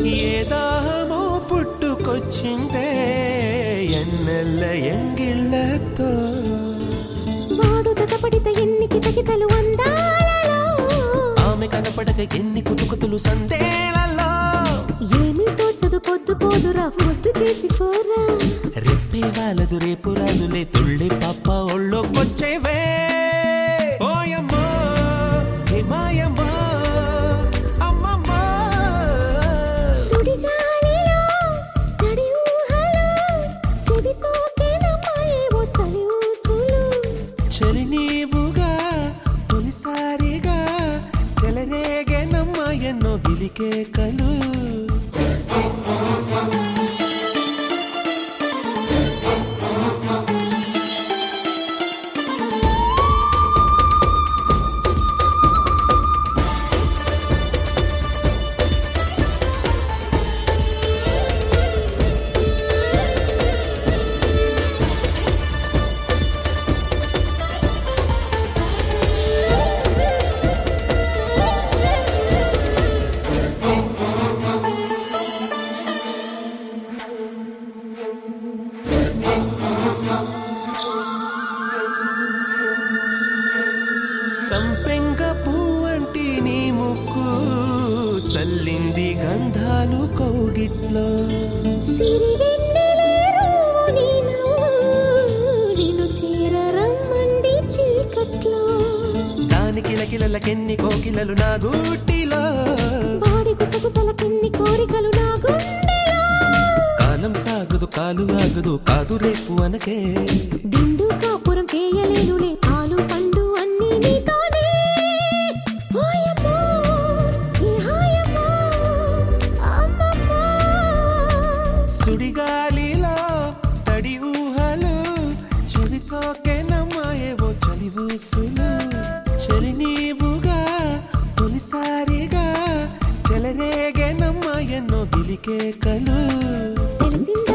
ఏ దాహమో పుట్టుకొచ్చిందే ఎన్నెల్ల ఎంగిళ్ళతో వాడు జతపడిత ఎన్ని కితకితలు అందాలలో ఆమె కనపడక ఎన్ని కుతుకుతులు సందేలలో ఏమీ తోచదు పొద్దు పోదురా ముద్దు చేసి పోరా రెప్పే వాళ్ళదు రేపు రాదులే తుళ్ళి పప్ప ఒళ్ళోకొచ్చేవే ఓయమ్మో హే మాయమ్మో అమ్మమ్మో సుడిగాలిలో తడి ఊహలో చెవి సోకేనమ్మా ఏవో చలి ఊసులు చలి నీవుగా తొలిసారిగా చెలరేగేనమ్మ ఎన్నో గిలికే కలు సంపెంగ పువ్వంటి నీ ముక్కు చల్లింది గంధాలు కౌగిట్లో సిరి వెన్నెలేరు నీ నవ్వు నిన్ను చేరరమ్మంది చీకట్లో దాని కిలకిలలకెన్ని కోకిలలు నా గూటిలో వాడి గుసగుసలకెన్ని కోరికలు నా గుండెలో కాలం సాగదు కాలు ఆగదు కాదు రేపు అనకే దిండు కాపురం చేయలేనులే పాలు పండు అన్ని నీతోనే ఓయమ్మో, ఏ హాయమ్మో, అమ్మమ్మో. సుడిగాలిలో తడి ఊహలు చెవి సోకెనమ్మా ఏవో చలివూసులు చెలి నీవుగా తొలిసారిగా చెలరేగేనమ్మా ఎన్నో గిలికే కలు తెలిసింది